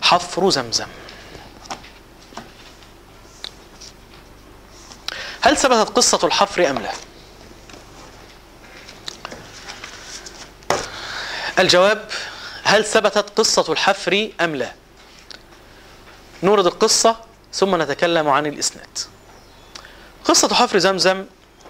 حفر زمزم هل ثبتت قصة الحفر أم لا الجواب هل ثبتت قصة الحفر أم لا نورد القصة ثم نتكلم عن الإسناد قصة حفر زمزم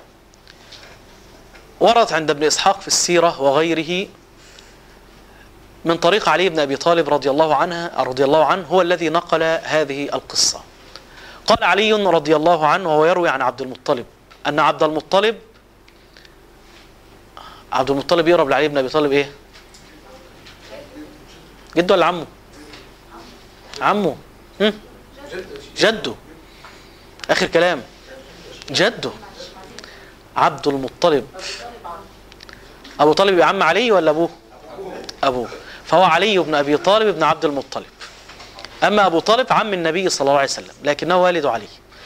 وردت عند ابن إسحاق في السيرة وغيره من طريق علي بن أبي طالب رضي الله عنه رضي الله عنه هو الذي نقل هذه القصة قال علي رضي الله عنه وهو يروي عن عبد المطلب أن عبد المطلب عبد المطلب يقرب لعلي بن أبي طالب إيه جده ولا عمه عمه هم؟ جده آخر كلام جده عبد المطلب أبو طالب يبقى عم علي ولا أبوه أبوه فهو علي بن أبي طالب بن عبد المطلب أما أبو طالب عم النبي صلى الله عليه وسلم لكنه والد علي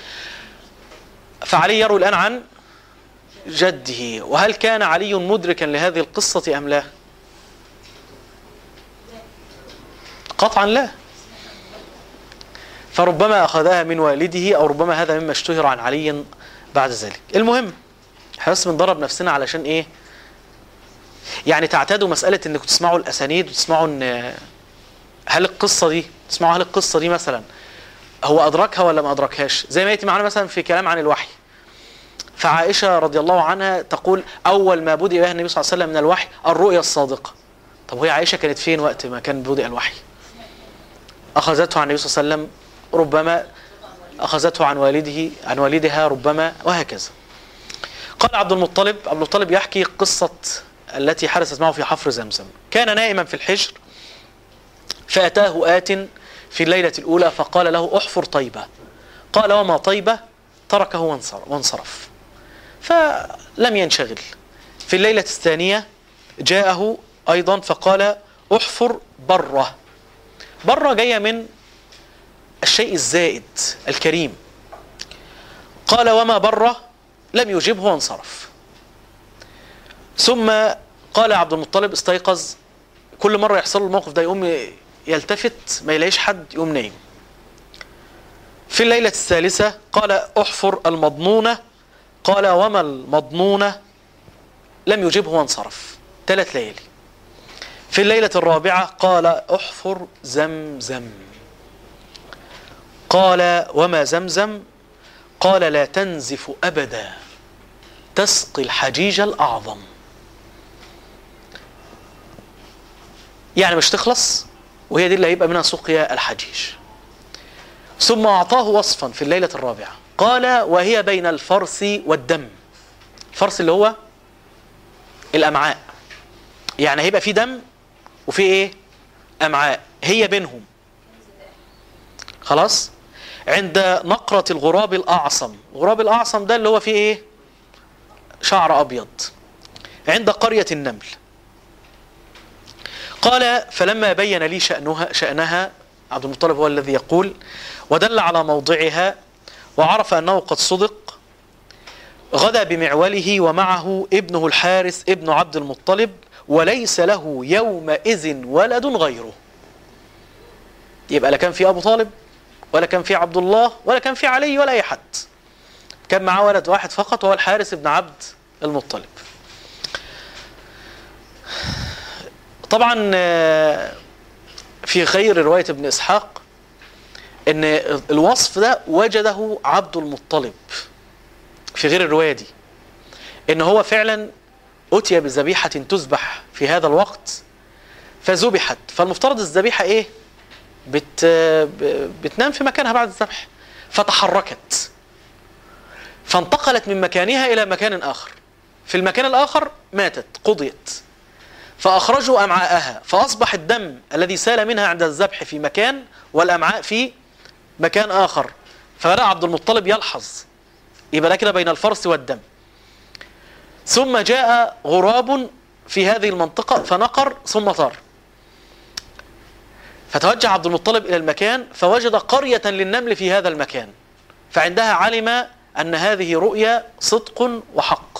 فعلي يروي الآن عن جده وهل كان علي مدركا لهذه القصة أم لا قطعا لا فربما أخذها من والده أو ربما هذا مما اشتهر عن علي بعد ذلك المهم احنا بس بنضرب نفسنا علشان ايه يعني تعتادوا مسألة انكم تسمعوا الأسانيد وتسمعوا ان هل القصة دي تسمعوا هل القصة دي مثلا هو أدركها ولا ما أدركهاش زي ما يأتي معنا مثلا في كلام عن الوحي فعائشة رضي الله عنها تقول أول ما بدأ بها النبي صلى الله عليه وسلم من الوحي الرؤيا الصادقة طب وهي عائشة كانت فين وقت ما كان بدأ الوحي أخذته عن النبي صلى الله عليه وسلم ربما أخذته عن والده عن والدها ربما وهكذا قال عبد المطلب عبد المطلب يحكي قصة التي حدثت معه في حفر زمزم كان نائما في الحجر فأتاه آت في الليلة الأولى فقال له أحفر طيبة قال وما طيبة تركه وانصرف فلم ينشغل في الليلة الثانية جاءه أيضا فقال أحفر برة برة جاية من الشيء الزائد الكريم قال وما بره لم يجبه وانصرف ثم قال عبد المطلب استيقظ كل مرة يحصل له الموقف ده يقوم يلتفت ما يلاقيش حد يقوم نايم في الليلة الثالثة قال احفر المضنونة قال وما المضنونة لم يجبه وانصرف ثلاث ليالي في الليلة الرابعة قال احفر زمزم قال وما زمزم قال لا تنزف أبدا تسقي الحجيج الأعظم يعني مش تخلص وهي دي اللي هيبقى منها سقيا الحجيج ثم أعطاه وصفا في الليلة الرابعة قال وهي بين الفرس والدم الفرس اللي هو الأمعاء يعني هيبقى في دم وفي ايه أمعاء هي بينهم خلاص عند نقرة الغراب الأعصم الغراب الأعصم ده اللي هو فيه ايه شعر أبيض عند قرية النمل قال فلما بين لي شأنها, شأنها عبد المطلب هو الذي يقول ودل على موضعها وعرف أنه قد صدق غدا بمعوله ومعه ابنه الحارث ابن عبد المطلب وليس له يومئذ ولد غيره يبقى لا كان في أبو طالب ولا كان في عبد الله ولا كان في علي ولا أي حد كان معاه ولد واحد فقط وهو الحارث بن عبد المطلب طبعا في خير رواية ابن إسحاق ان الوصف ده وجده عبد المطلب في غير الرواية دي ان هو فعلا أتي بذبيحة تذبح في هذا الوقت فذبحت فالمفترض الذبيحة ايه بت بتنام في مكانها بعد الذبح فتحركت فانتقلت من مكانها إلى مكان آخر في المكان الآخر ماتت قضيت فأخرجوا أمعاءها فأصبح الدم الذي سال منها عند الذبح في مكان والأمعاء في مكان آخر فبدأ عبد المطلب يلحظ يبقى ده كده بين الفرس والدم ثم جاء غراب في هذه المنطقة فنقر ثم طار فتوجه عبد المطلب إلى المكان فوجد قرية للنمل في هذا المكان فعندها علم أن هذه رؤيا صدق وحق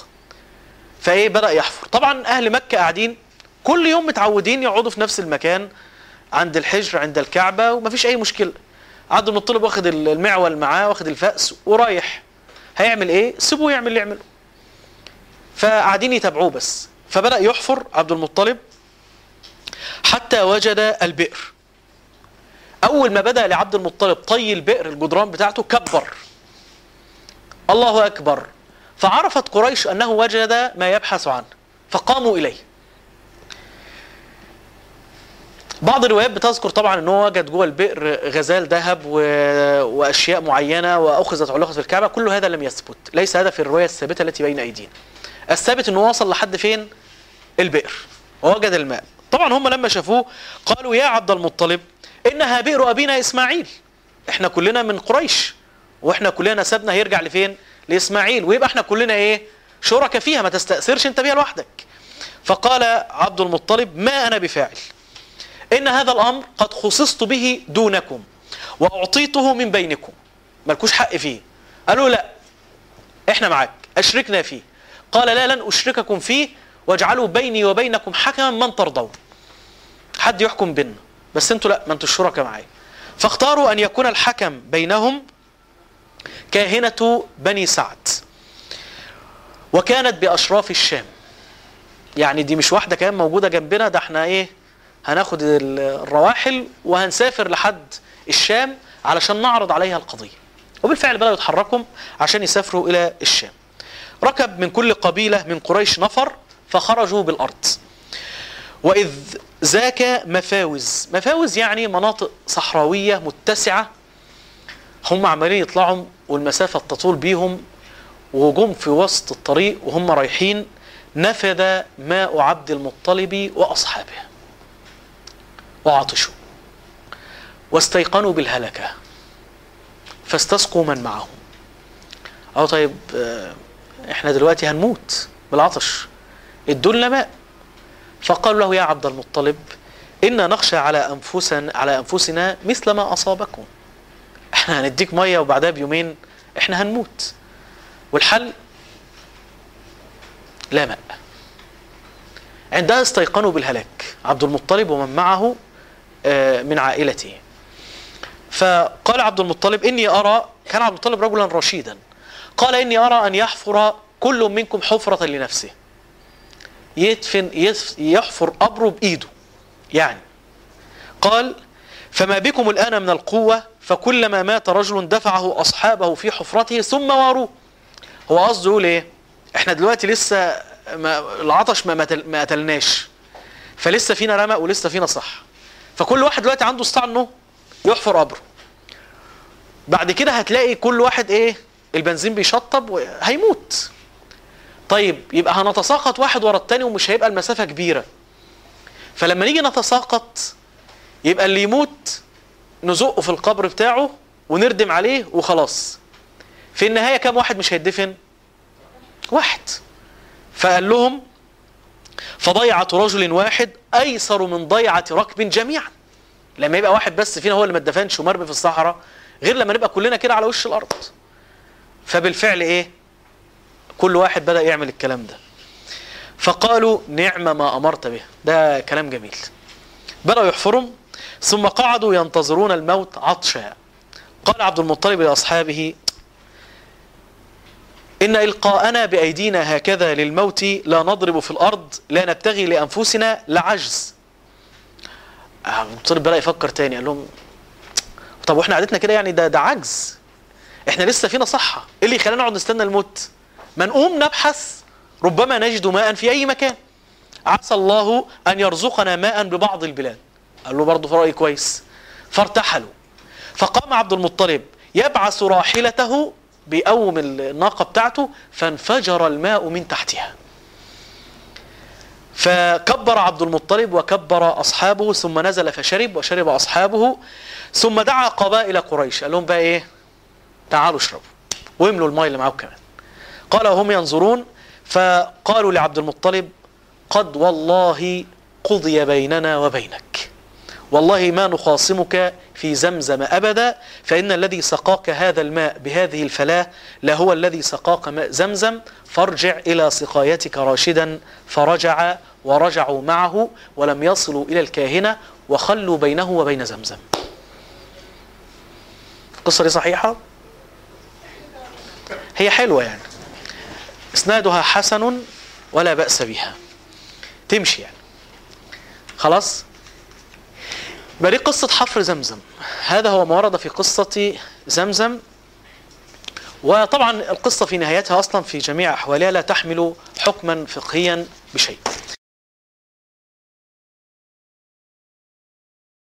فإيه بدأ يحفر طبعا أهل مكة قاعدين كل يوم متعودين يقعدوا في نفس المكان عند الحجر عند الكعبة ومفيش أي مشكلة عبد المطلب واخد المعول معاه واخد الفأس ورايح هيعمل ايه سيبوه يعمل اللي يعمله فقاعدين يتابعوه بس فبدأ يحفر عبد المطلب حتى وجد البئر أول ما بدأ لعبد المطلب طي البئر الجدران بتاعته كبر الله أكبر فعرفت قريش أنه وجد ما يبحث عنه فقاموا إليه بعض الروايات بتذكر طبعا ان هو وجد جوه البئر غزال ذهب و... واشياء معينه واخذت علقت في الكعبه كل هذا لم يثبت ليس هذا في الروايه الثابته التي بين ايدينا الثابت انه وصل لحد فين البئر ووجد الماء طبعا هم لما شافوه قالوا يا عبد المطلب انها بئر ابينا اسماعيل احنا كلنا من قريش واحنا كلنا نسبنا هيرجع لفين لاسماعيل ويبقى احنا كلنا ايه شركاء فيها ما تستأثرش انت بيها لوحدك فقال عبد المطلب ما انا بفاعل ان هذا الامر قد خصصت به دونكم واعطيته من بينكم مالكوش حق فيه قالوا لا احنا معاك اشركنا فيه قال لا لن اشرككم فيه واجعلوا بيني وبينكم حكما من ترضون حد يحكم بيننا بس انتوا لا ما انتوا الشركاء معايا فاختاروا ان يكون الحكم بينهم كاهنة بني سعد وكانت باشراف الشام يعني دي مش واحده كمان موجوده جنبنا ده احنا ايه هناخد الرواحل وهنسافر لحد الشام علشان نعرض عليها القضية وبالفعل بدأوا يتحركوا عشان يسافروا إلى الشام ركب من كل قبيلة من قريش نفر فخرجوا بالأرض وإذ ذاك مفاوز مفاوز يعني مناطق صحراوية متسعة هم عمالين يطلعوا والمسافة تطول بيهم وجم في وسط الطريق وهم رايحين نفذ ماء عبد المطلب وأصحابه وعطشوا واستيقنوا بالهلكة فاستسقوا من معهم أو طيب احنا دلوقتي هنموت بالعطش ادوا لنا ماء فقالوا له يا عبد المطلب إنا نخشى على أنفسنا على أنفسنا مثل ما أصابكم احنا هنديك مية وبعدها بيومين احنا هنموت والحل لا ماء عندها استيقنوا بالهلاك عبد المطلب ومن معه من عائلته فقال عبد المطلب إني أرى كان عبد المطلب رجلا رشيدا قال إني أرى أن يحفر كل منكم حفرة لنفسه يدفن يحفر قبره بإيده يعني قال فما بكم الآن من القوة فكلما مات رجل دفعه أصحابه في حفرته ثم واروه هو قصده يقول إيه إحنا دلوقتي لسه ما العطش ما ما قتلناش فلسه فينا رمق ولسه فينا صح فكل واحد دلوقتي عنده استطاع انه يحفر قبره بعد كده هتلاقي كل واحد ايه البنزين بيشطب هيموت طيب يبقى هنتساقط واحد ورا التاني ومش هيبقى المسافة كبيرة فلما نيجي نتساقط يبقى اللي يموت نزقه في القبر بتاعه ونردم عليه وخلاص في النهاية كام واحد مش هيدفن واحد فقال لهم فضيعة رجل واحد أيسر من ضيعة ركب جميعا لما يبقى واحد بس فينا هو اللي ما اتدفنش ومرمي في الصحراء غير لما نبقى كلنا كده على وش الأرض فبالفعل إيه كل واحد بدأ يعمل الكلام ده فقالوا نعم ما أمرت به ده كلام جميل بدأوا يحفروا ثم قعدوا ينتظرون الموت عطشا قال عبد المطلب لأصحابه إن إلقاءنا بأيدينا هكذا للموت لا نضرب في الأرض لا نبتغي لأنفسنا لعجز عبد المطلب بدأ يفكر تاني قال لهم طب واحنا قعدتنا كده يعني ده ده عجز احنا لسه فينا صحة ايه اللي يخلينا نقعد نستنى الموت ما نقوم نبحث ربما نجد ماء في أي مكان عسى الله أن يرزقنا ماء ببعض البلاد قال له برضه في رأي كويس فارتحلوا فقام عبد المطلب يبعث راحلته بيقوم الناقة بتاعته فانفجر الماء من تحتها فكبر عبد المطلب وكبر أصحابه ثم نزل فشرب وشرب أصحابه ثم دعا قبائل قريش قال لهم بقى إيه تعالوا اشربوا واملوا الماء اللي معاكم كمان قال وهم ينظرون فقالوا لعبد المطلب قد والله قضي بيننا وبينك والله ما نخاصمك في زمزم أبدا فإن الذي سقاك هذا الماء بهذه الفلاة لهو الذي سقاك ماء زمزم فارجع إلى سقايتك راشدا فرجع ورجعوا معه ولم يصلوا إلى الكاهنة وخلوا بينه وبين زمزم القصة دي صحيحة؟ هي حلوة يعني اسنادها حسن ولا بأس بها تمشي يعني خلاص يبقى دي قصة حفر زمزم هذا هو ما ورد في قصة زمزم وطبعا القصة في نهايتها أصلا في جميع أحوالها لا تحمل حكما فقهيا بشيء